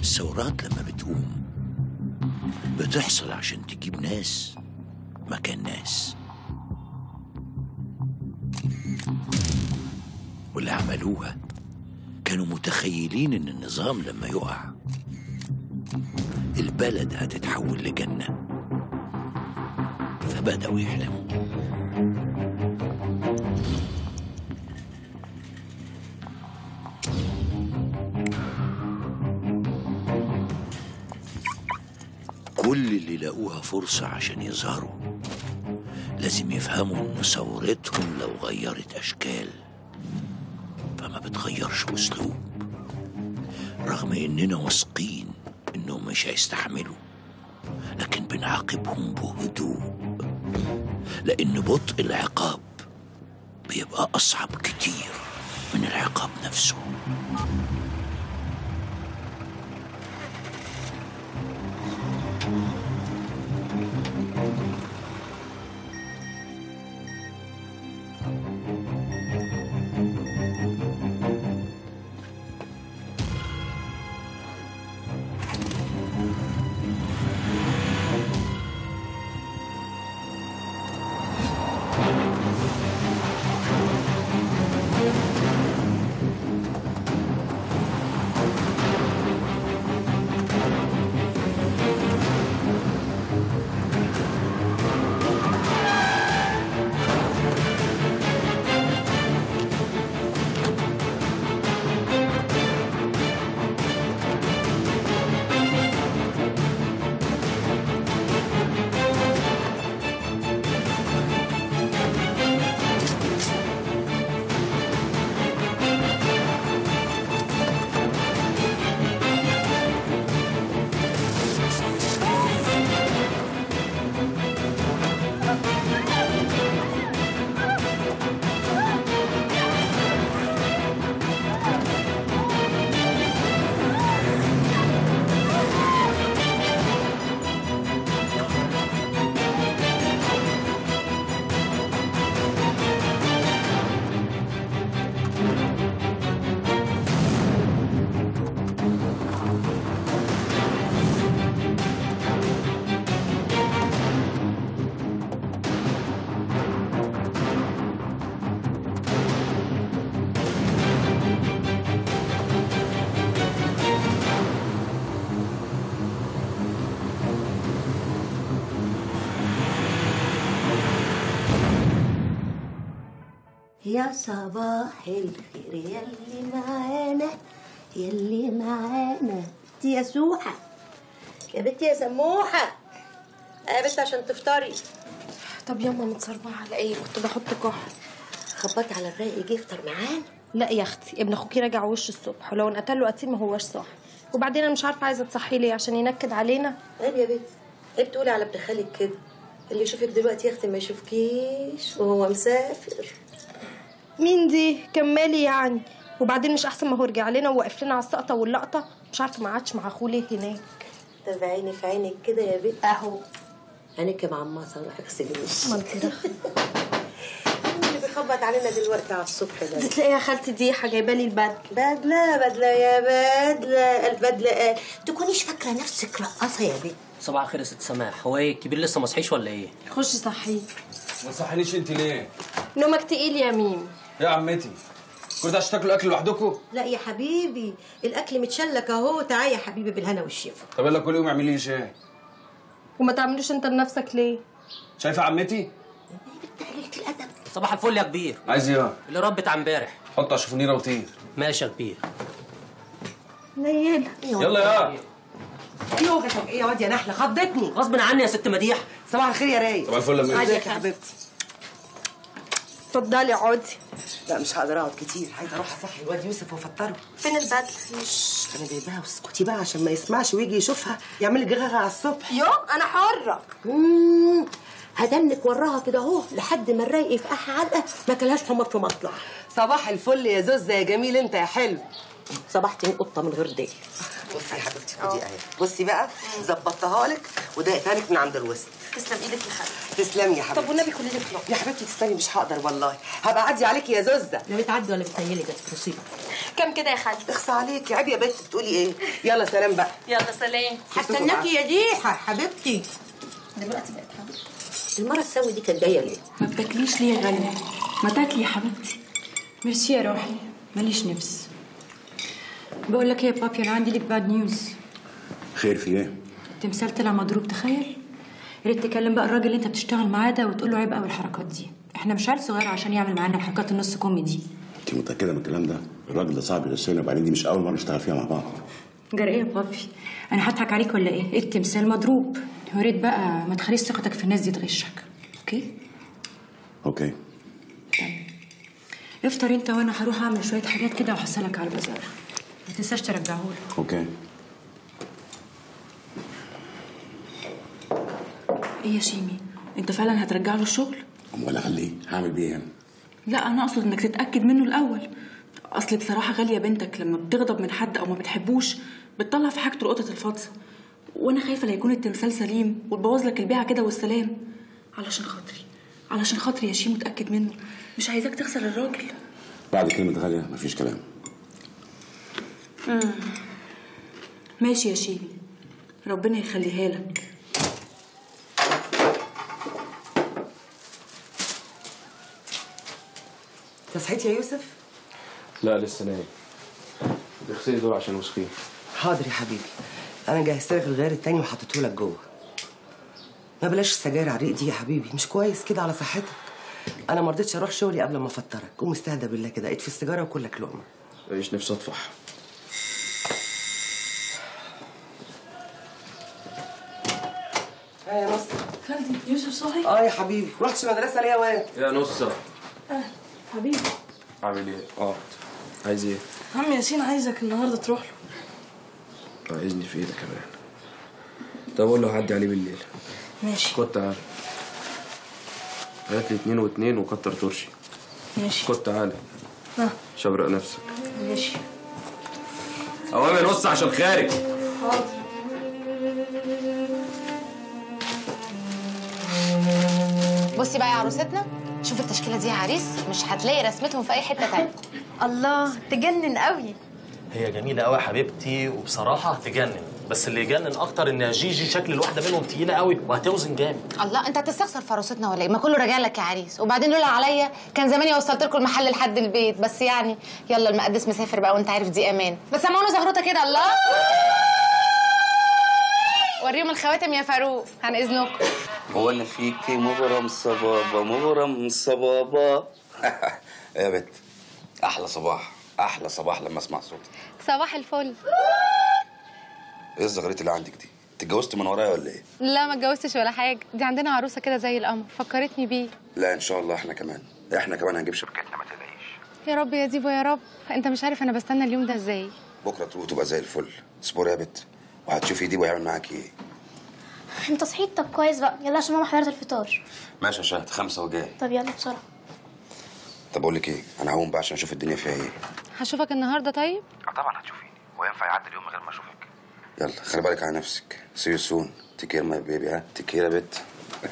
الثورات لما بتقوم بتحصل عشان تجيب ناس مكان ناس واللي عملوها كانوا متخيلين ان النظام لما يقع البلد هتتحول لجنة فبدأوا يحلموا كل اللي لاقوها فرصة عشان يظهروا لازم يفهموا ان ثورتهم لو غيرت اشكال فما بتغيرش اسلوب رغم اننا واثقين انهم مش هيستحملوا لكن بنعاقبهم بهدوء لان بطء العقاب بيبقى اصعب كتير من العقاب نفسه يا صباح الخير يلي معانا يلي معانا دي يا سوحة يا بنتي يا سموحة يا بنت عشان تفطري طب ياما متصربعة على ايه كنت بحط كحل خبطي على الرايق يجي يفطر معانا لا يا اختي ابن اخوكي راجع وش الصبح ولو انقتل له قتيل ما هوش صاحي وبعدين انا مش عارفه عايزه تصحيه ليه عشان ينكد علينا عيب يا بنت عيب تقولي على ابن خالك كده اللي يشوفك دلوقتي يا اختي ما يشوفكيش وهو مسافر مين دي كمالي يعني وبعدين مش احسن ما هو رجع لنا ووقف لنا على السقطه واللقطه مش عارفه ما عادش مع اخوه ليه هناك طب عيني في عينك كده يا بنت اهو عينك يا معمصه روحي اغسلي وشك ما انت داخله مين اللي بيخبط علينا دلوقتي على الصبح ده دي تلاقيها خالتي دي جايبه لي البدله بدلة بدلة يا بدلة البدلة قال تكونيش فاكرة نفسك رقاصة يا بنت صباح الخير يا ست سماح هو ايه الكبير لسه ما صحيش ولا ايه خش صحيه ما تصحينيش انت ليه؟ نومك تقيل يا ميم يا عمتي كل ده عشان تاكلوا اكل لوحدكم؟ لا يا حبيبي الأكل متشلك أهو تعالى يا حبيبي بالهنا والشفا طب يلا كل يوم اعملي لي شاي وما تعملوش انت لنفسك ليه شايفه عمتي؟ قليلة الأدب صباح الفل يا كبير عايز ايه؟ اللي ربت عن امبارح حط على شوفونيره وطير ماشي يا كبير نيله يلا يا يوغا طب ايه يا واد يا نحله خضتني غصب عني يا ست مديح صباح الخير يا رايق طبعا الفل لما ازيك يا حبيبتي اتفضلي اقعدي لا مش هقدر اقعد كتير عايزه اروح اصحي الواد يوسف وافطره فين البدله انا جايباها واسكتي بقى عشان ما يسمعش ويجي يشوفها يعمل لي جغاغه على الصبح يو انا حره مم، هدمنك وراها كده أهو لحد ما الرايق يفقعها علقة ما كلهاش حمر في مطلع صباح الفل يا زوزة يا جميل انت يا حلو صبحتي من قطة من غير ديل بصي يا حبيبتي خدي اهي بصي بقى ظبطتها لك ودقتها لك من عند الوسط تسلم ايدك يا خالتي تسلمي يا حبيبتي طب والنبي كلي لك لقمه يا حبيبتي تسلمي مش هقدر والله هبقى اعدي عليكي يا زوزة لا بتعدي ولا بتنيلي ده مصيبة كام كده يا خالتي اخصى عليك يا عيب يا بنت بتقولي ايه يلا سلام بقى يلا سلام هستناكي يا ديحه حبيبتي دلوقتي بقت حبيبتي المره السوي دي كانت جايه ليه ما بتاكليش ليه يا غالية؟ ما تاكلي يا حبيبتي ميرسي يا روحي ماليش نفس بقول لك ايه يا بابي انا عندي لك باد نيوز خير في ايه؟ التمثال طلع مضروب تخيل يا ريت تكلم بقى الراجل اللي انت بتشتغل معاه ده وتقول له عيب قوي الحركات دي احنا مش عيال صغيره عشان يعمل معانا الحركات النص كوميدي انت متاكده من الكلام ده الراجل ده صعب يرسلنا وبعدين دي مش اول مره نشتغل فيها مع بعض جرى ايه يا بابي انا هضحك عليك ولا ايه التمثال مضروب يا ريت بقى ما تخليش ثقتك في الناس دي تغشك اوكي اوكي افطر انت وانا هروح اعمل شويه حاجات كده وهحصلك على البازار ما تنساش ترجعهولي اوكي ايه يا شيمي انت فعلا هترجع له الشغل امال اخليه هعمل بيه ايه يعني لا انا اقصد انك تتاكد منه الاول اصل بصراحه غاليه بنتك لما بتغضب من حد او ما بتحبوش بتطلع في حاجته القطط الفاطسه وانا خايفه لا يكون التمثال سليم وتبوظ لك البيعه كده والسلام علشان خاطري علشان خاطري يا شيمو اتاكد منه مش عايزاك تخسر الراجل بعد كلمه غاليه مفيش كلام ماشي يا شيمي ربنا يخليها لك انت صحيت يا يوسف لا لسه نايم اغسلي دول عشان وسخين حاضر يا حبيبي انا جهزت لك الغيار التاني وحطيته لك جوه ما بلاش السجاير على الريق دي يا حبيبي مش كويس كده على صحتك انا ما رضيتش اروح شغلي قبل ما افطرك قوم استهدى بالله كده اطفي السيجاره وكلك لقمه عيش نفسي اطفح ها يا نص خالتي يوسف صاحي اه يا حبيبي رحتش المدرسه ليه يا واد يا نصة حبيبي عامل ايه؟ اه عايز ايه؟ عم ياسين عايزك النهارده تروح له عايزني في ايه ده كمان؟ طب اقول له هعدي عليه بالليل ماشي خد تعالى هات لي اتنين واتنين وكتر ترشي ماشي خد تعالى ها شبرق نفسك ماشي اوامر نص عشان خارج بصي بقى يا عروستنا شوف التشكيله دي يا عريس مش هتلاقي رسمتهم في اي حته تانية الله تجنن قوي هي جميله قوي يا حبيبتي وبصراحه هتجنن بس اللي يجنن اكتر ان جيجي شكل الواحده منهم تقيله قوي وهتوزن جامد الله انت هتستخسر في عروستنا ولا ايه ما كله راجع لك يا عريس وبعدين لولا عليا كان زماني وصلت لكم المحل لحد البيت بس يعني يلا المقدس مسافر بقى وانت عارف دي امان بس سمعونا زغروطه كده الله وريهم الخواتم يا فاروق عن اذنكم هو انا فيكي مغرم صبابة مغرم صبابة يا بت احلى صباح احلى صباح لما اسمع صوتك صباح الفل ايه الزغريت اللي عندك دي انت اتجوزت من ورايا ولا ايه لا ما اتجوزتش ولا حاجه دي عندنا عروسه كده زي القمر فكرتني بيه لا ان شاء الله احنا كمان احنا كمان هنجيب شبكتنا ما تقلقيش يا رب يا ديبو يا رب انت مش عارف انا بستنى اليوم ده ازاي بكره تروح تبقى زي الفل اصبري يا بت وهتشوفي دي ويعمل معاكي ايه انت صحيت طب كويس بقى يلا عشان ماما حضرت الفطار ماشي يا شهد خمسة وجاي طب يلا بسرعه طب اقول لك ايه انا هقوم بقى عشان اشوف الدنيا فيها ايه هشوفك النهارده طيب طبعا هتشوفيني هو ينفع يعدي اليوم من غير ما اشوفك يلا خلي بالك على نفسك سي يو سون تكير ماي بيبي ها تكير يا بت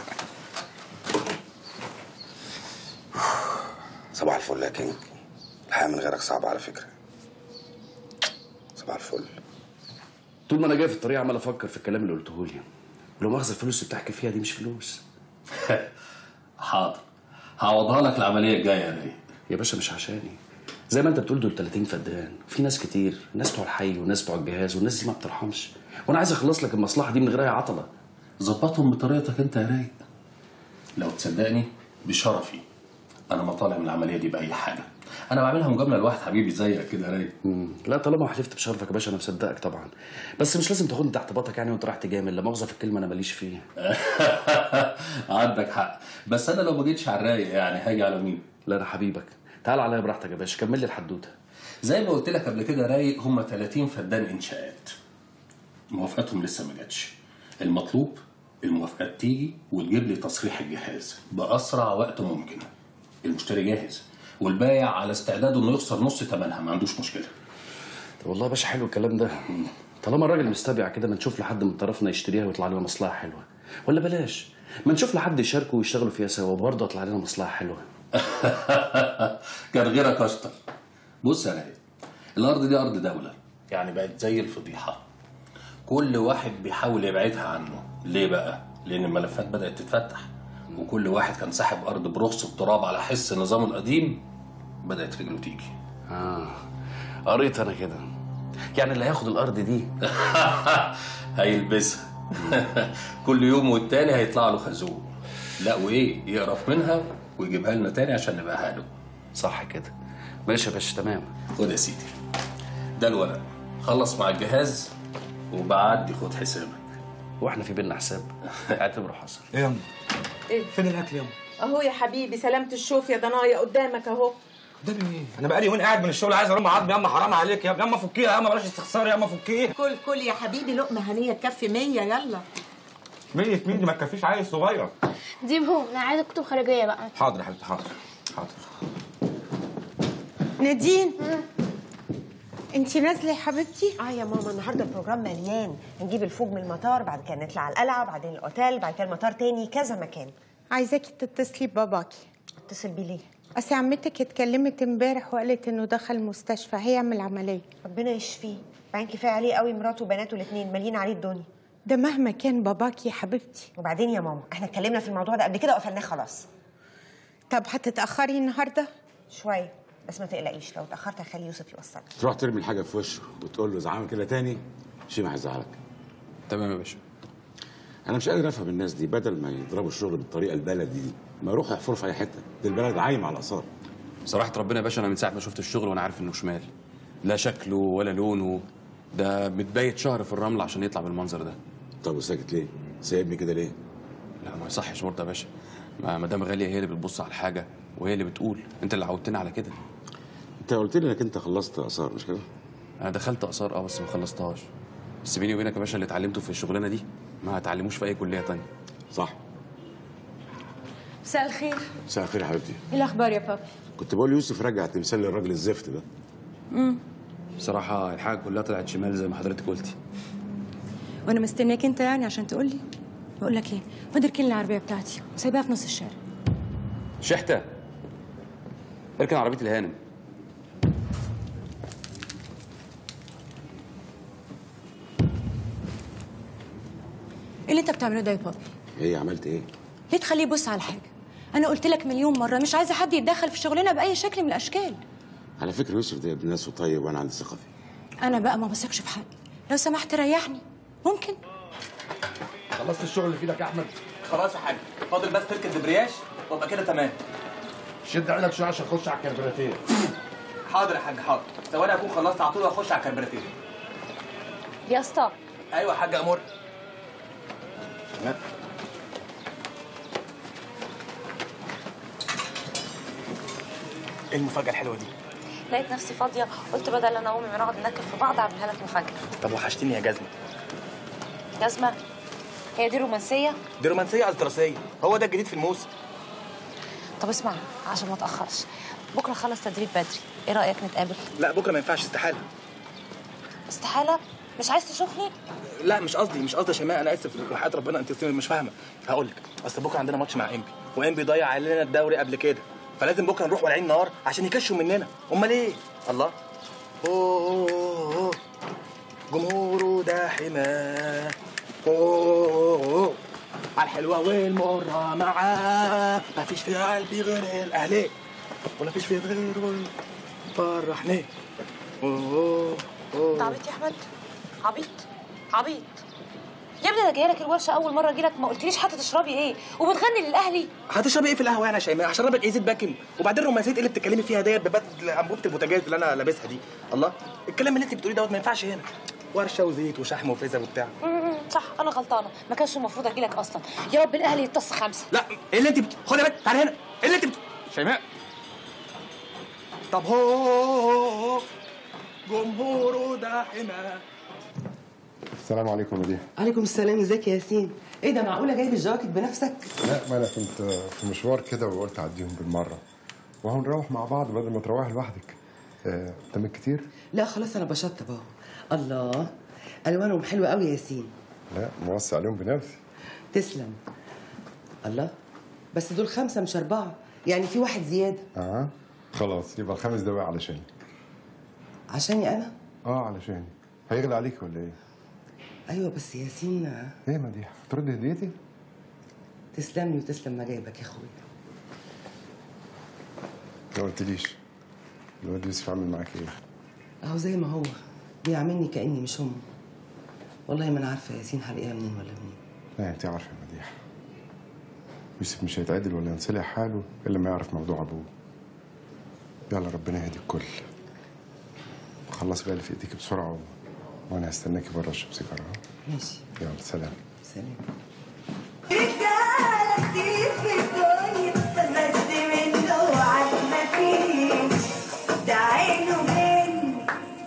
صباح الفل يا كينج الحياة من غيرك صعبة على فكرة صباح الفل طول ما انا جاي في الطريق عمال افكر في الكلام اللي قلته لي ولو مؤاخذه الفلوس اللي بتحكي فيها دي مش فلوس حاضر هعوضها لك العمليه الجايه يا رايق يا باشا مش عشاني زي ما انت بتقول دول 30 فدان في ناس كتير ناس بتوع الحي وناس بتوع الجهاز والناس دي ما بترحمش وانا عايز اخلص لك المصلحه دي من غير اي عطله ظبطهم بطريقتك انت يا رايق لو تصدقني بشرفي انا ما طالع من العمليه دي باي حاجه انا بعملها مجامله لواحد حبيبي زيك كده يا رايق لا طالما حلفت بشرفك يا باشا انا مصدقك طبعا بس مش لازم تاخدني تحت باطك يعني وانت رايح تجامل لا مؤاخذه في الكلمه انا ماليش فيه عندك حق بس انا لو ما جيتش على الرايق يعني هاجي على مين لا انا حبيبك تعال عليا براحتك يا باشا كمل لي الحدوته زي ما قلت لك قبل كده رايق هم 30 فدان انشاءات موافقتهم لسه ما جاتش المطلوب الموافقات تيجي وتجيب لي تصريح الجهاز باسرع وقت ممكن المشتري جاهز والبايع على استعداد انه يخسر نص ثمنها ما عندوش مشكله طب والله يا باشا حلو الكلام ده طالما الراجل مستبيع كده ما نشوف لحد من طرفنا يشتريها ويطلع لنا مصلحه حلوه ولا بلاش ما نشوف لحد يشاركوا ويشتغلوا فيها سوا وبرضه يطلع لنا مصلحه حلوه كان غيرك اشطر بص يا رايق الارض دي ارض دوله يعني بقت زي الفضيحه كل واحد بيحاول يبعدها عنه ليه بقى لان الملفات بدات تتفتح وكل واحد كان ساحب ارض برخص التراب على حس النظام القديم بدات رجله تيجي اه قريت انا كده يعني اللي هياخد الارض دي هيلبسها كل يوم والتاني هيطلع له خازوق لا وايه يقرف منها ويجيبها لنا تاني عشان نبقى له صح كده ماشي يا باشا تمام خد يا سيدي ده الورق خلص مع الجهاز وبعدي خد حسابك واحنا في بينا حساب اعتبره حصل ايه يا ايه فين الاكل يا اهو يا حبيبي سلامة الشوف يا ضنايا قدامك اهو ده ايه انا بقالي يومين قاعد من الشغل عايز ارم عظمي يا اما حرام عليك يا اما فكيها يا اما بلاش استخسار يا اما فكيه كل كل يا حبيبي لقمة هنية تكفي مية يلا مية مين دي ما تكفيش عيل صغير ديبهم انا عايزه كتب خارجيه بقى حاضر يا حبيبتي حاضر حاضر نادين انت نازله يا حبيبتي اه يا ماما النهارده البروجرام مليان هنجيب الفوج من المطار بعد كده نطلع على القلعه بعدين الاوتيل بعد كده المطار تاني كذا مكان عايزاكي تتصلي بباباكي اتصل بيه ليه اصل عمتك اتكلمت امبارح وقالت انه دخل المستشفى هيعمل عمليه ربنا يشفيه بعدين كفايه عليه قوي مراته وبناته الاثنين مالين عليه الدنيا ده مهما كان باباكي يا حبيبتي وبعدين يا ماما احنا اتكلمنا في الموضوع ده قبل كده وقفلناه خلاص طب هتتاخري النهارده شويه بس ما تقلقيش لو اتاخرت هخلي يوسف يوصلك تروح ترمي الحاجه في وشه وتقول له اذا عمل كده تاني شيء هيزعلك تمام يا باشا انا مش قادر افهم الناس دي بدل ما يضربوا الشغل بالطريقه البلدي دي ما يروحوا يحفروا في اي حته دي البلد عايمه على الاثار صراحة ربنا يا باشا أنا من ساعة ما شفت الشغل وأنا عارف إنه شمال لا شكله ولا لونه ده متبيت شهر في الرمل عشان يطلع بالمنظر ده طب وساكت ليه؟ سايبني كده ليه؟ لا ما يصحش برضه يا باشا ما مدام غالية هي اللي بتبص على الحاجة وهي اللي بتقول أنت اللي عودتني على كده انت قلت لي انك انت خلصت اثار مش كده؟ أنا دخلت آثار أه بس ما خلصتهاش بس بيني وبينك يا باشا اللي اتعلمته في الشغلانة دي ما هتعلموش في أي كلية تانية صح مساء الخير مساء الخير يا حبيبتي ايه الاخبار يا بابي كنت بقول يوسف رجع تمثال للراجل الزفت ده امم بصراحة الحاجة كلها طلعت شمال زي ما حضرتك قلتي وانا مستنياك انت يعني عشان تقول لي بقول لك ايه خد اركن لي العربيه بتاعتي وسايباها في نص الشارع شحتة اركن عربية الهانم ايه اللي انت بتعمله ده يا بابي ايه عملت ايه؟ ليه تخليه يبص على حاجه انا قلت لك مليون مره مش عايزه حد يتدخل في شغلنا باي شكل من الاشكال على فكره يوسف ده ابن ناس وطيب وانا عندي ثقه فيه انا بقى ما بثقش في حد لو سمحت ريحني ممكن خلصت الشغل اللي في ايدك يا احمد خلاص يا حاج فاضل بس تركب دبرياج وابقى كده تمام شد عينك شوية عشان اخش على الكربراتير حاضر يا حاج حاضر ثواني اكون خلصت على طول واخش على الكربراتير يا اسطى ايوه يا حاج امور ايه المفاجاه الحلوه دي لقيت نفسي فاضيه قلت بدل انا وامي بنقعد ننكد في بعض اعملها لك مفاجاه طب وحشتني يا جزمه جزمه هي دي رومانسيه دي رومانسيه التراسيه هو ده الجديد في الموسم طب اسمع عشان ما اتاخرش بكره خلص تدريب بدري ايه رايك نتقابل لا بكره ما ينفعش استحاله استحاله مش عايز تشوفني لا مش قصدي مش قصدي يا شيماء انا اسف وحياه ربنا انت مش فاهمه هقول لك اصل بكره عندنا ماتش مع انبي وانبي ضيع علينا الدوري قبل كده فلازم بكره نروح والعين نار عشان يكشوا مننا امال ايه الله أوه أوه أوه. جمهوره ده حماه أوه على الحلوه والمره معاه مفيش في قلبي غير الاهلي ولا فيش في غيره فرحني أوه أوه. انت عبيط يا احمد عبيط عبيط يا ابني انا جايه لك الورشه اول مره اجي لك ما قلتليش حتى تشربي ايه وبتغني للاهلي هتشربي ايه في القهوه يعني يا شيماء هشربك ايه زيت باكن وبعدين رومانسيه ايه اللي بتتكلمي فيها ديت ببدل انبوبه البوتاجاز اللي انا لابسها دي الله الكلام اللي انت بتقوليه دوت ما ينفعش هنا ورشه وزيت وشحم وفيزا وبتاع امم، صح انا غلطانه ما كانش المفروض اجي لك اصلا يا رب الاهلي يتص خمسه لا ايه اللي انت بت... خد يا بنت تعالى هنا ايه اللي انت بت... شيماء طب هو هو هو جمهوره ده حماه السلام عليكم يا دي عليكم السلام ازيك يا ياسين ايه ده معقوله جايب الجواكت بنفسك لا ما انا كنت في مشوار كده وقلت اعديهم بالمره وهنروح مع بعض بدل ما تروحي لوحدك آه، تمام كتير لا خلاص انا بشطب اهو الله الوانهم حلوه قوي يا ياسين لا موصي عليهم بنفسي تسلم الله بس دول خمسه مش اربعه يعني في واحد زياده اه خلاص يبقى الخمس دقايق علشان عشاني انا اه علشاني هيغلى عليك ولا ايه؟ ايوه بس ياسين ايه مديحه ترد هديتي؟ تسلم لي وتسلم ما جايبك يا اخويا ما قلتليش الواد يوسف عامل معاك ايه؟ اهو زي ما هو بيعاملني كاني مش امه والله ما انا عارفه ياسين هلاقيها منين ولا منين لا انت عارفه يا مديحه يوسف مش هيتعدل ولا ينصلح حاله الا ما يعرف موضوع ابوه يلا ربنا يهدي الكل خلص بقى اللي في ايديك بسرعه و... وانا هستناكي بره اشرب سيجاره ها؟ ماشي يلا سلام سلام رجالة كتير في الدنيا بس منه عنا فيه ده عينه مني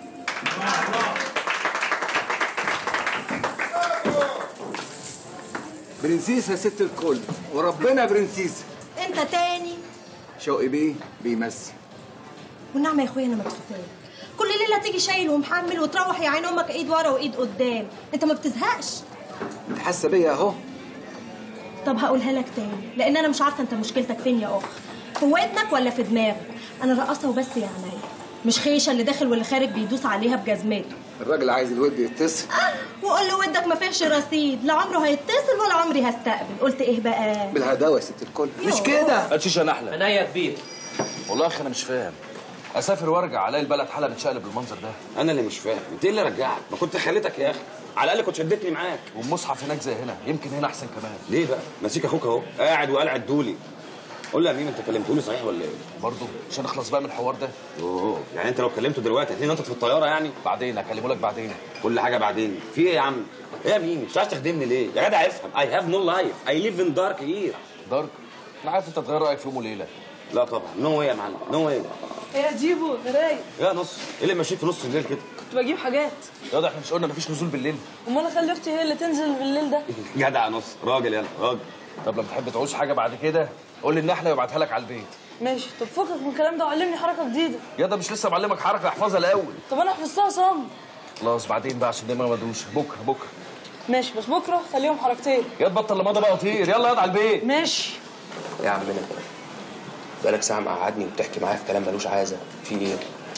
برنسيسة ست الكل وربنا برنسيسة انت تاني شوقي بيه بيمثل والنعمه يا اخويا انا مكسوفاك كل ليله تيجي شايل ومحمل وتروح يا عين امك ايد ورا وايد قدام انت ما بتزهقش انت حاسة بيا اهو طب هقولها لك تاني لان انا مش عارفه انت مشكلتك فين يا اخ في ودنك ولا في دماغك انا رقاصه وبس يا عينيا مش خيشه اللي داخل واللي خارج بيدوس عليها بجزمته الراجل عايز الود يتصل وقول له ودك ما فيهش رصيد لا عمره هيتصل ولا عمري هستقبل قلت ايه بقى بالهداوة يا ست الكل مش كده. هاتشيش يا نحله عينيا كبير والله يا اخي انا مش فاهم اسافر وارجع الاقي البلد حالها متشقلب بالمنظر ده انا اللي مش فاهم انت ايه اللي رجعك ما كنت خليتك يا اخي على الاقل كنت شدتني معاك والمصحف هناك زي هنا يمكن هنا احسن كمان ليه بقى ماسك اخوك اهو قاعد وقال عدولي قول لي يا ميم انت كلمتوني صحيح ولا ايه برضه عشان اخلص بقى من الحوار ده اوه يعني انت لو كلمته دلوقتي هتلاقيني نطت في الطياره يعني بعدين اكلمه لك بعدين كل حاجه بعدين في ايه يا عم ايه يا ميم مش عايز تخدمني ليه يا جدع افهم اي هاف نو لايف اي ليف ان دارك هير دارك انا عارف انت تغير رايك في يوم وليله لا طبعا نو واي يا معلم نو واي يا جيبو رايق يا نص ايه اللي ماشيك في نص الليل كده كنت بجيب حاجات يا ده احنا مش قلنا مفيش نزول بالليل امال اخلي اختي هي اللي تنزل بالليل ده جدع نص راجل يلا راجل طب لما تحب تعوز حاجه بعد كده قول لي النحله وابعتها لك على البيت ماشي طب فكك من الكلام ده وعلمني حركه جديده يا ده مش لسه معلمك حركه احفظها الاول طب انا حفظتها صم خلاص بعدين بقى عشان دايما مدروش بكره بكره ماشي بس بكره خليهم حركتين يا تبطل لمضه بقى وطير يلا يلا على البيت ماشي يا عمنا بقالك ساعة مقعدني وبتحكي معايا في كلام ملوش عازة في ايه؟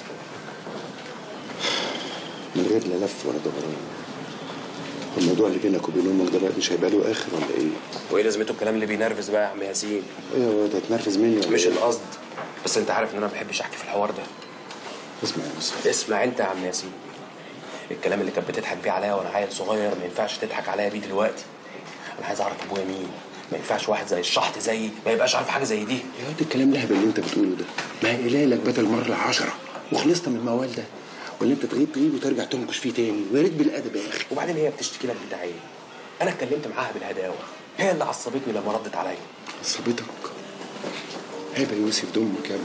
من غير لا لف ولا دوران الموضوع اللي بينك وبين امك ده بقى مش هيبقى له اخر ولا ايه؟ وايه لازمته الكلام اللي بينرفز بقى يا عم ياسين؟ ايه يا واد هتنرفز مني ولا مش إيه؟ القصد بس انت عارف ان انا ما بحبش احكي في الحوار ده اسمع يا يوسف اسمع انت يا عم ياسين الكلام اللي كانت بتضحك بيه عليا وانا عيل صغير ما ينفعش تضحك عليا بيه دلوقتي انا عايز اعرف ابويا مين ما ينفعش واحد زي الشحط زيي ما يبقاش عارف حاجه زي دي يا واد الكلام الهبل اللي انت بتقوله ده ما هي قليلك بدل مره عشرة وخلصت من الموال ده ولا انت تغيب تغيب وترجع تنكش فيه تاني ويا ريت بالادب يا اخي وبعدين هي بتشتكي لك بتاع ايه انا اتكلمت معاها بالهداوه هي اللي عصبتني لما ردت عليا عصبتك عيب يا يوسف دمك يا ابني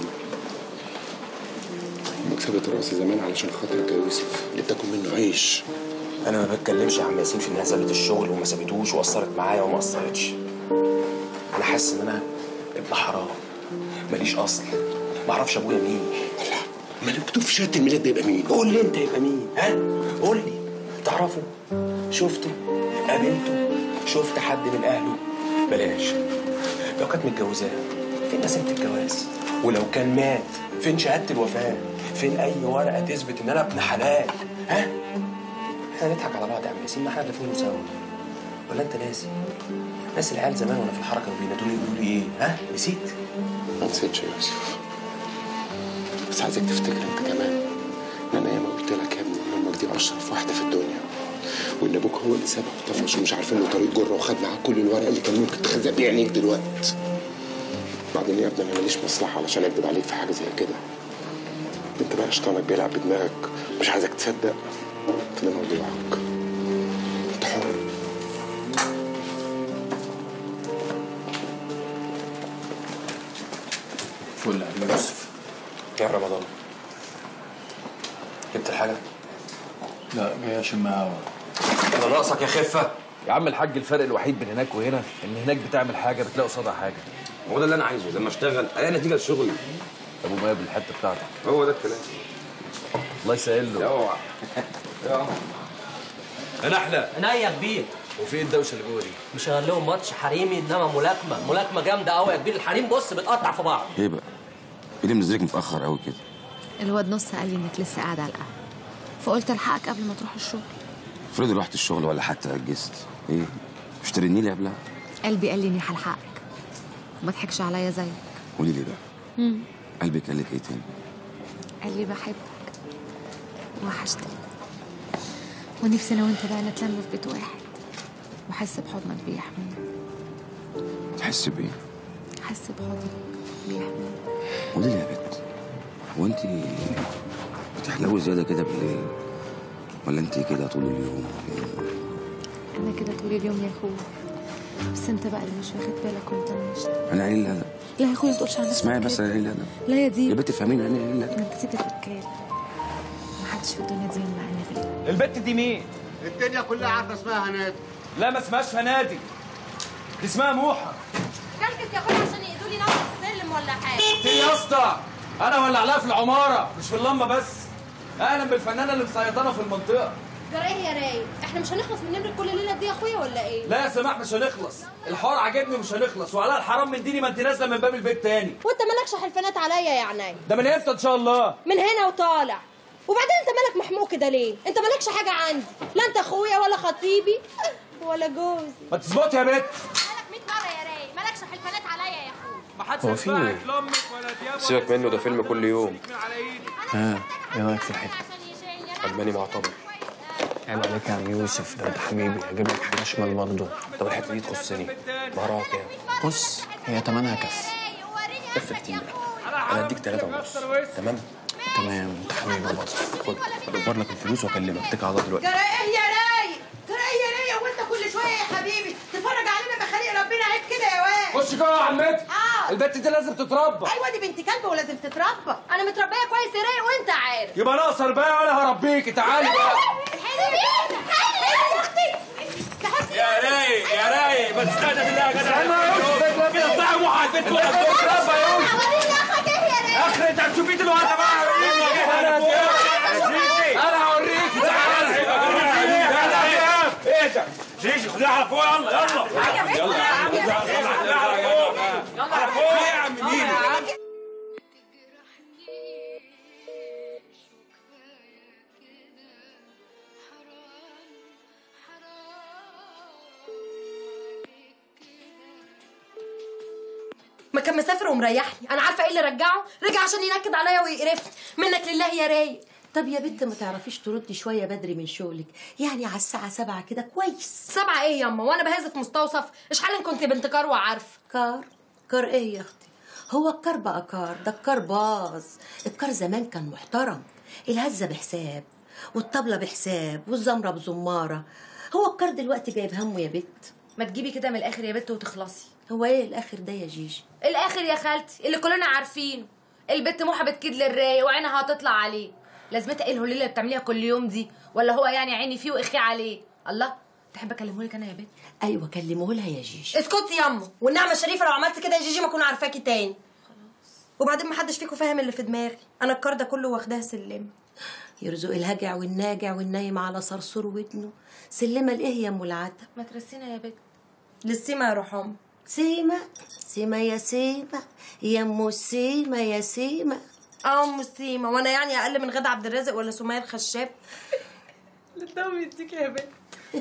امك سابت راسي زمان علشان خاطرك يا يوسف اللي بتاكل منه عيش انا ما بتكلمش يا عم ياسين في انها سابت الشغل وما سابتوش وقصرت معايا وما قصرتش انا حاسس ان انا ابن حرام ماليش اصل ما اعرفش ابويا مين ما اللي مكتوب في شهاده الميلاد ده يبقى مين؟ قول لي انت يبقى مين ها قول لي تعرفه شفته قابلته شفت حد من اهله بلاش لو كانت متجوزاه فين نسيمة الجواز ولو كان مات فين شهادة الوفاة فين أي ورقة تثبت إن أنا ابن حلال ها احنا نضحك على بعض يا عم ياسين ما احنا الاتنين سوا ولا أنت ناسي ناس العيال زمان وأنا في الحركة كانوا بينادوني يقولوا لي إيه ها نسيت ما نسيتش يا يوسف بس عايزك تفتكر انت كمان ان انا ياما قلت لك يا ابني ان امك دي اشرف واحده في الدنيا وان ابوك هو اللي سابها وطفش ومش عارفين له طريق جره وخد معاه كل الورق اللي كان ممكن تخزق بيه عينيك دلوقتي بعدين يا ابني انا ماليش مصلحه علشان اكذب عليك في حاجه زي كده انت بقى شيطانك بيلعب بدماغك مش عايزك تصدق فده موضوعك انت حر فل يا يوسف يا رمضان جبت الحاجة؟ لا جاي اشم هوا أنا ناقصك يا خفة يا عم الحاج الفرق الوحيد بين هناك وهنا ان هناك بتعمل حاجه بتلاقي قصادها حاجه هو ده اللي انا عايزه لما اشتغل الاقي نتيجه لشغلي ابو ماب الحته بتاعتك هو ده الكلام الله يسهل له اوعى يا نحله عينيا يا كبير وفي الدوشه اللي جوه دي مشغل لهم ماتش حريمي انما ملاكمه ملاكمه جامده قوي يا كبير الحريم بص بتقطع في بعض ايه بقى؟ ايه اللي منزلك متاخر قوي كده؟ الواد نص قال لي انك لسه قاعده على القهوه فقلت الحقك قبل ما تروح الشغل افرضي رحت الشغل ولا حتى اجزت ايه مش ترني لي قبلها قلبي قال لي اني هلحقك ما تضحكش عليا زيك قولي لي بقى مم. قلبك قال لك ايه تاني قال لي بحبك وحشتني ونفسي انا وانت بقى نتلم في بيت واحد واحس بحضنك بيحميني تحس بايه احس بحضنك بيحميني قولي لي يا بت هو انت بتحلوي زياده كده بالليل ولا انت كده طول اليوم انا كده طول اليوم يا اخويا بس انت بقى اللي مش واخد بالك ومطنشت انا قليل الادب لا يا اخويا ما تقولش على نفسك اسمعي بس كده. انا قليل الادب لا يا دي يا بت فهميني انا قليل الادب ما انت سيبك الرجاله محدش في الدنيا دي يمنعني غيرك البت دي مين؟ الدنيا كلها عارفه اسمها هنادي لا ما اسمهاش فنادي دي اسمها موحة كلكس يا اخويا عشان يقدوا لي نقص السلم ولا حاجه تيجي يا اسطى انا ولع في العماره مش في اللمه بس اهلا بالفنانه اللي مسيطره في المنطقه جرى ايه يا رايق احنا مش هنخلص من نمرة كل ليله دي يا اخويا ولا ايه لا يا سماح مش هنخلص الحوار عاجبني مش هنخلص وعلى الحرام من ديني ما انت نازله من باب البيت تاني وانت مالكش حلفانات عليا يا عيني ده من امتى ان شاء الله من هنا وطالع وبعدين انت مالك محموق كده ليه انت مالكش حاجه عندي لا انت اخويا ولا خطيبي ولا جوزي ما تظبطي يا بت مالك 100 مره يا رايق مالكش حلفانات عليا يا اخويا ما حدش هو في ايه؟ سيبك منه ده فيلم كل يوم ها ايه رايك في الحته؟ عجباني معتبر عيب عليك يا عم يوسف ده انت حبيبي اجيب لك حاجه شمال برضه طب الحته دي تخصني بهرها كام؟ بص هي تمنها كف كف كتير انا هديك ثلاثة ونص تمام؟ تمام انت حبيبي برضه خد ادبر لك الفلوس واكلمك اتكل على الله دلوقتي جرى ايه يا رايق جرى ايه يا رايق وانت كل شويه يا حبيبي تتفرج علينا بخلق ربنا عيب كده يا واد خش جوه يا عمتي اه البت دي لازم تتربى ايوه دي بنت كلب ولازم تتربى انا متربيه كويس يا رايق وانت عارف يبقى ناقصر بقى وانا هربيكي تعالي بقى يا رايق يا رايق ما تستهدى بالله يا جدع انا كده طلع موحى البيت ولا تتربى يا يوسف اخر انت هتشوفي دلوقتي بقى انا انا هوريك تعالى ايه ده جيجي خديها على فوق يلا يلا يلا يلا على فوق على فوق يا عم مين ما كان مسافر ومريحني انا عارفه ايه اللي رجعه رجع عشان ينكد عليا ويقرفني منك لله يا رايق طب يا بنت ما تعرفيش تردي شويه بدري من شغلك يعني على الساعه سبعة كده كويس سبعة ايه ياما وانا بهز في مستوصف اشحال كنت بنت كار وعارفه كار كار ايه يا اختي هو الكار بقى كار ده الكار باظ الكار زمان كان محترم الهزه بحساب والطبله بحساب والزمره بزماره هو الكار دلوقتي جايب همه يا بت ما تجيبي كده من الاخر يا بت وتخلصي هو ايه الاخر ده يا جيجي الاخر يا خالتي اللي كلنا عارفينه البت موحه بتكيد للرايق وعينها هتطلع عليه لازمتها ايه الهليله اللي بتعمليها كل يوم دي ولا هو يعني عيني فيه واخي عليه الله تحب اكلمه لك انا يا بت ايوه كلمه لها يا جيجي اسكتي ياما والنعمه الشريفه لو عملت كده يا جيجي ما اكون عارفاكي تاني وبعدين ما حدش فيكم فاهم اللي في دماغي انا الكار ده كله واخداها سلم يرزق الهجع والناجع والنايم على صرصور ودنه سلمه لايه يا ام العتب ما ترسينا يا بت للسيما يا روح امي سيما سيما يا سيما يا ام سيما يا سيما اه ام سيما وانا يعني اقل من غدا عبد الرازق ولا سمية الخشاب للدم يديك يا بت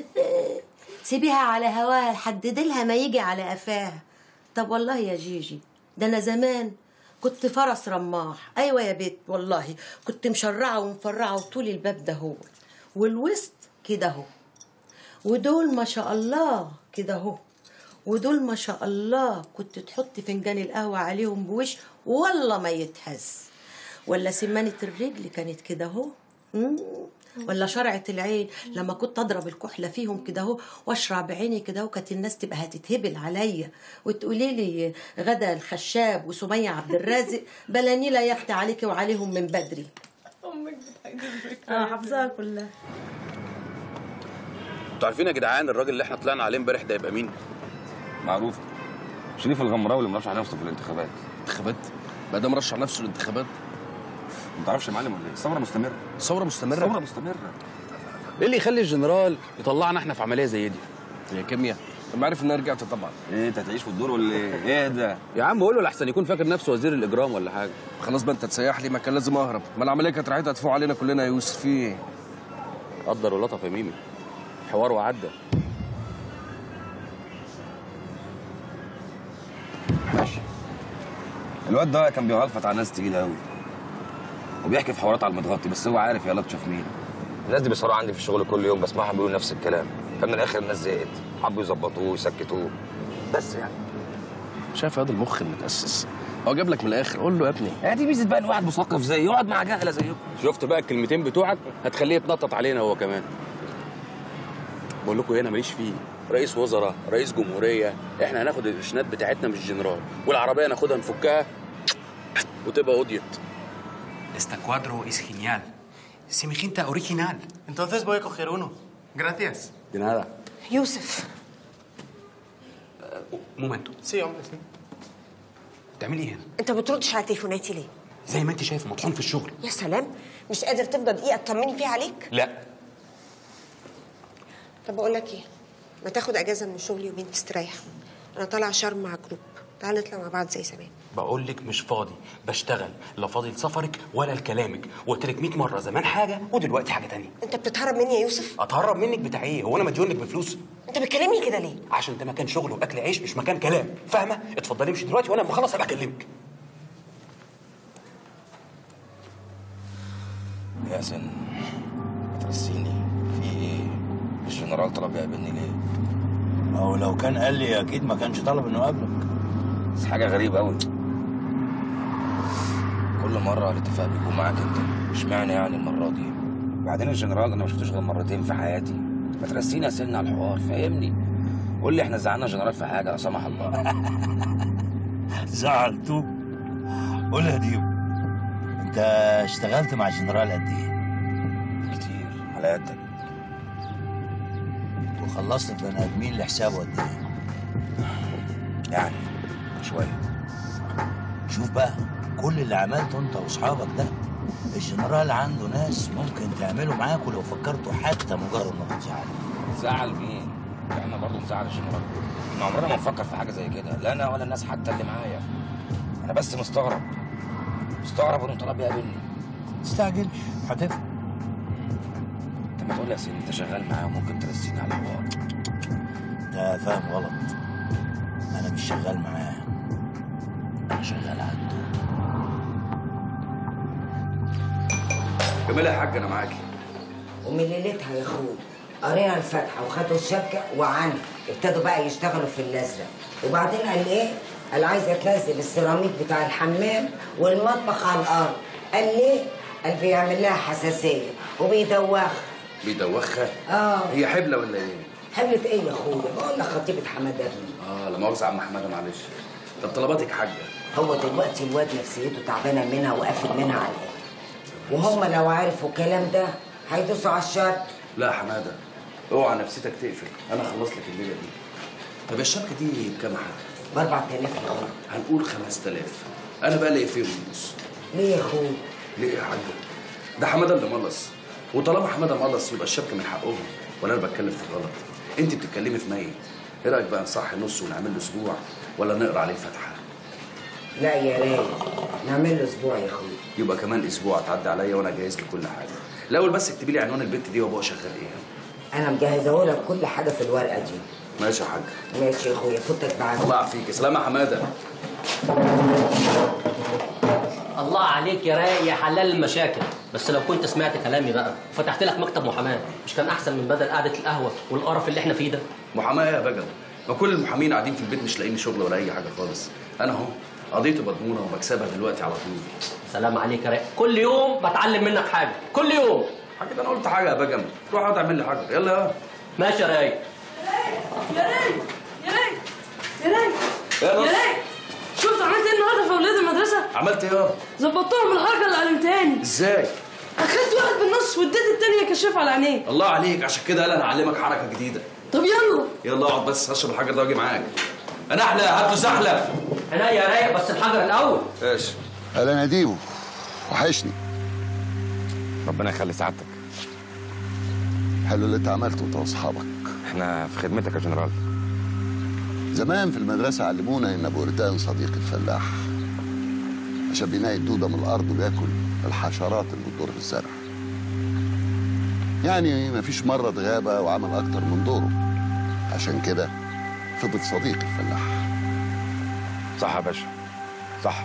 سيبيها على هواها لحد ديلها ما يجي على قفاها طب والله يا جيجي ده انا زمان كنت فرس رماح ايوه يا بيت والله كنت مشرعه ومفرعه وطول الباب ده هو والوسط كده اهو ودول ما شاء الله كده اهو ودول ما شاء الله كنت تحط فنجان القهوه عليهم بوش والله ما يتهز ولا سمانه الرجل كانت كده اهو مم. ولا شرعة العين لما كنت اضرب الكحله فيهم كده اهو واشرع بعيني كده اهو كانت الناس تبقى هتتهبل عليا وتقولي لي غدا الخشاب وسميه عبد الرازق بلانيلا يا اختي عليكي وعليهم من بدري امك بتحجزك انا حافظاها كلها انتوا عارفين يا جدعان الراجل اللي احنا طلعنا عليه امبارح ده يبقى مين؟ معروف شريف الغمراوي اللي مرشح نفسه في الانتخابات انتخابات بقى ده مرشح نفسه للانتخابات ما تعرفش يا معلم ولا ايه؟ الثوره مستمره ثوره مستمره الثوره مستمره ايه اللي يخلي الجنرال يطلعنا احنا في عمليه زي دي؟ هي كيمياء لما عرف ان انا رجعت طبعا ايه انت هتعيش في الدور ولا ايه؟ ايه ده؟ يا عم قول له لحسن يكون فاكر نفسه وزير الاجرام ولا حاجه خلاص بقى انت تسيح لي ما كان لازم اهرب ما العمليه كانت رايحه تدفع علينا كلنا يا يوسف في ايه؟ قدر ولطف يا ميمي حوار وعدى ماشي الواد ده كان بيغلفط على ناس تقيله قوي وبيحكي في حوارات على المتغطي بس هو عارف يا لطشة مين الناس دي بصراحه عندي في الشغل كل يوم بسمعهم بيقولوا نفس الكلام فمن الاخر الناس زهقت حبوا يظبطوه ويسكتوه بس يعني شايف هذا المخ المتاسس هو جاب لك من الاخر قول له يا ابني هي دي ميزه بقى ان واحد مثقف زي يقعد مع جهله زيكم شفت بقى الكلمتين بتوعك هتخليه يتنطط علينا هو كمان بقول لكم ايه انا ماليش فيه رئيس وزراء رئيس جمهوريه احنا هناخد القرشنات بتاعتنا من الجنرال والعربيه ناخدها نفكها وتبقى قضيت Este cuadro es genial. Semejante original. Entonces voy a coger uno. Gracias. De nada. يوسف Un momento. Sí, hombre, sí. بتعملي ايه هنا؟ انت ما بتردش على تليفوناتي ليه زي ما انت شايف مطحون في الشغل. يا سلام مش قادر تفضل دقيقه تطمني فيها عليك لا طب بقول لك ايه ما تاخد اجازه من الشغل يومين تستريح انا طالعه شرم مع جروب تعال نطلع مع بعض زي زمان بقول لك مش فاضي بشتغل لا فاضي لسفرك ولا لكلامك وقلت لك 100 مره زمان حاجه ودلوقتي حاجه تانية انت بتتهرب مني يا يوسف اتهرب منك بتاع ايه هو انا مديون لك بفلوس انت بتكلمني كده ليه عشان ده مكان شغل واكل عيش مش مكان كلام فاهمه اتفضلي امشي دلوقتي وانا لما اخلص ابقى اكلمك يا سن ترسيني في ايه الجنرال طلب يقابلني ليه ما هو لو كان قال لي اكيد ما كانش طلب انه يقابلك بس حاجه غريبه قوي كل مره الاتفاق بيكون معاك انت اشمعنى يعني المره دي وبعدين الجنرال انا ما شفتوش غير مرتين في حياتي ما ترسيني يا سن على الحوار فاهمني قول لي احنا زعلنا جنرال في حاجه لا سمح الله زعلته قول يا ديو انت اشتغلت مع جنرال قد ايه؟ كتير على قدك وخلصت البني ادمين لحسابه قد ايه؟ يعني شويه شوف بقى كل اللي عملته انت واصحابك ده الجنرال عنده ناس ممكن تعملوا معاكوا لو فكرتوا حتى مجرد انكم تزعلوا زعل مين؟ احنا برضه نزعل الجنرال احنا عمرنا ما نفكر في حاجه زي كده لا انا ولا الناس حتى اللي معايا انا بس مستغرب مستغرب انه طلب يقابلني تستعجلش هتفهم انت ما تقول لي يا سيدي انت شغال معاه وممكن ترسيني على الحوار ده فاهم غلط انا مش شغال معاه انا شغال عنده جمال يا حاج انا معاكي ومن ليلتها يا اخوي قرينا الفاتحه وخدوا الشبكه وعنا ابتدوا بقى يشتغلوا في الازرق وبعدين قال ايه؟ قال عايزه تنزل السيراميك بتاع الحمام والمطبخ على الارض قال ليه؟ قال بيعمل لها حساسيه وبيدوخ بيدوخها اه هي حبلة ولا ايه؟ حملة ايه يا اخويا؟ بقول لك خطيبة حماده ابني اه لا مؤاخذة يا عم حماده معلش طب طلباتك حاجة هو دلوقتي الواد نفسيته تعبانه منها وقافل منها على الاخر وهم لو عرفوا الكلام ده هيدوسوا على الشر لا يا حماده اوعى نفسيتك تقفل انا خلص لك الليله دي طب الشبكه دي بكام يا حاج؟ ب 4000 يا اخويا هنقول 5000 انا بقى اللي فيهم النص ليه يا اخويا؟ ليه يا حاج؟ ده حماده اللي ملص وطالما حماده ملص يبقى الشبكه من حقهم ولا انا بتكلم في غلط انت بتتكلمي في ميت ايه رايك بقى نصحي نص ونعمل له اسبوع ولا نقرا عليه الفاتحه لا يا رايق نعمل له اسبوع يا اخويا يبقى كمان اسبوع تعدي عليا وانا جاهز لكل حاجه الاول بس اكتبي لي عنوان البنت دي وابوها شغال ايه انا مجهزه لك كل حاجه في الورقه دي ماشي يا حاج ماشي يا اخويا فوتك بعد الله يعافيك سلام يا حماده الله عليك يا رايق يا حلال المشاكل بس لو كنت سمعت كلامي بقى وفتحت لك مكتب محاماه مش كان احسن من بدل قعده القهوه والقرف اللي احنا فيه ده محاماه يا بجل ما كل المحامين قاعدين في البيت مش لاقيين شغل ولا اي حاجه خالص انا اهو قضيتي مضمونه وبكسبها دلوقتي على طول سلام عليك يا رايق كل يوم بتعلم منك حاجه كل يوم حاجه انا قلت حاجه يا بجم روح اقعد اعمل لي حاجه يلا يا ماشي يا رايق يا رايق يا رايق يا رايق يا يا نص. رايق شفت عملت ايه النهارده في اولاد المدرسه؟ عملت ايه يا ظبطتهم الحركه اللي علمتهاني ازاي اخدت واحد بالنص واديت التانية كشاف على عينيه الله عليك عشان كده قال انا اعلمك حركه جديده طب يلا يلا اقعد بس هشرب الحجر ده واجي معاك انا احلى هات له زحله انا يا رايق بس الحجر الاول ماشي اهلا يا ديبو وحشني ربنا يخلي سعادتك حلو اللي انت عملته انت واصحابك احنا في خدمتك يا جنرال زمان في المدرسة علمونا إن أبو قردان صديق الفلاح عشان بينقي الدودة من الأرض وياكل الحشرات اللي بتضر في الزرع يعني مفيش مرة غابة وعمل أكتر من دوره عشان كده فضل صديق الفلاح صح يا باشا صح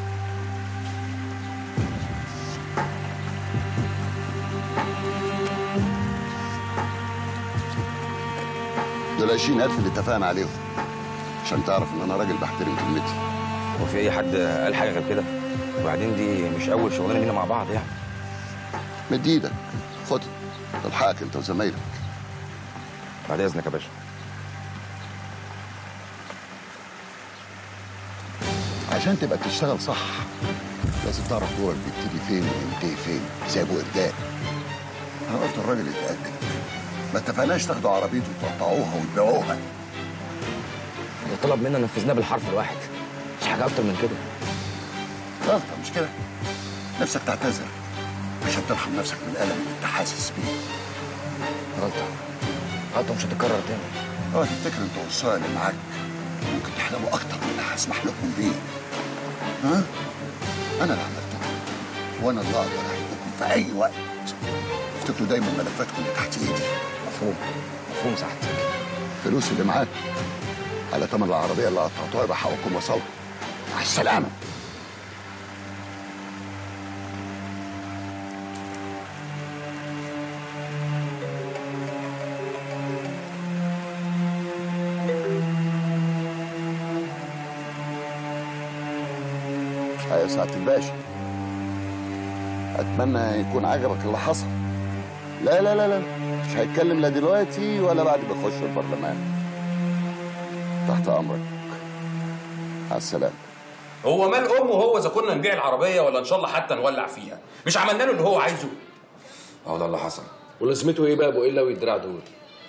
دول 20000 اللي اتفقنا عليهم عشان تعرف إن أنا راجل بحترم كلمتي هو في اي حد قال حاجه غير كده وبعدين دي مش اول شغلانه لينا مع بعض يعني مد إيدك خد تلحقك أنت وزمايلك بعد اذنك يا باشا عشان تبقى بتشتغل صح لازم تعرف دورك بيبتدي فين وينتهي فين زي ابو قردان انا قلت الراجل يتاكد ما اتفقناش تاخدوا عربيته وتقطعوها وتبيعوها اللي طلب منا نفذناه بالحرف الواحد مش حاجه اكتر من كده غلطه مش كده نفسك تعتذر عشان ترحم نفسك من الالم اللي انت حاسس بيه غلطه غلطه مش هتتكرر تاني اه تفتكر انت والصايع اللي معاك ممكن تحلموا اكتر من اللي هسمح لكم بيه ها انا اللي عملتكم وانا اللي اقدر احبكم في اي وقت افتكروا دايما ملفاتكم اللي تحت ايدي مفهوم مفهوم سعادتك الفلوس اللي معاك على تمن العربيه اللي قطعتوها يبقى حقكم وصلوا مع السلامه يا سعادة الباشا أتمنى يكون عجبك اللي حصل لا لا لا لا مش هيتكلم لا دلوقتي ولا بعد ما يخش البرلمان تحت أمرك مع السلامة هو مال امه هو اذا كنا نبيع العربيه ولا ان شاء الله حتى نولع فيها مش عملنا له اللي هو عايزه هو ده اللي حصل ولازمته ايه بقى ابو الا والدراع دول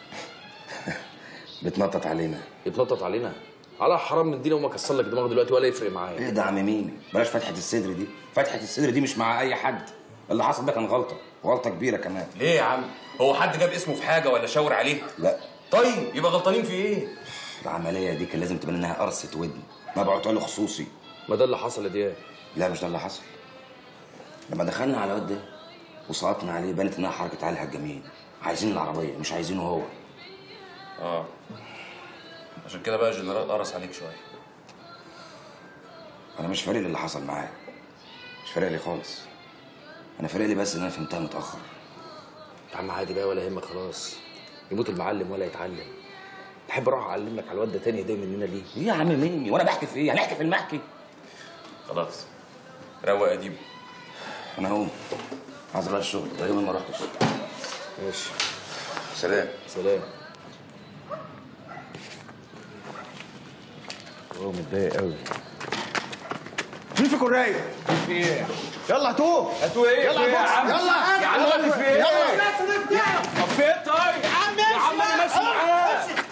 بتنطط علينا يتنطط علينا على حرام ندينا وما كسر لك دماغه دلوقتي ولا يفرق معايا ايه ده يا عم مين بلاش فتحه الصدر دي فتحه الصدر دي مش مع اي حد اللي حصل ده كان غلطه وغلطه كبيره كمان ليه يا عم هو حد جاب اسمه في حاجه ولا شاور عليه لا طيب يبقى غلطانين في ايه العمليه دي كان لازم تبان انها قرصه ودن مبعوت له خصوصي ما ده اللي حصل يا دياب لا مش ده اللي حصل لما دخلنا على الواد ده وسقطنا عليه بانت انها حركه علي الجميل عايزين العربيه مش عايزينه هو اه عشان كده بقى الجنرال قرص عليك شويه انا مش فارق لي اللي حصل معاه مش فارق لي خالص انا فارق لي بس ان انا فهمتها متاخر يا عم عادي بقى ولا يهمك خلاص يموت المعلم ولا يتعلم تحب اروح اعلم لك على الواد ده تاني هديه مننا ليه ايه يا عم مني وانا بحكي في ايه هنحكي في المحكي خلاص روق يا ديبو انا هقوم عايز اروح الشغل تقريبا ما رحتش ماشي سلام سلام هو متضايق قوي مين فيكم رايق؟ في ايه؟ يلا هاتوه هاتوه ايه؟ يلا في ايه يا بص عم؟ يلا يا عم قول لي في ايه؟ يلا طب في ايه طيب؟ يا عم يا عم انا ماشي معاه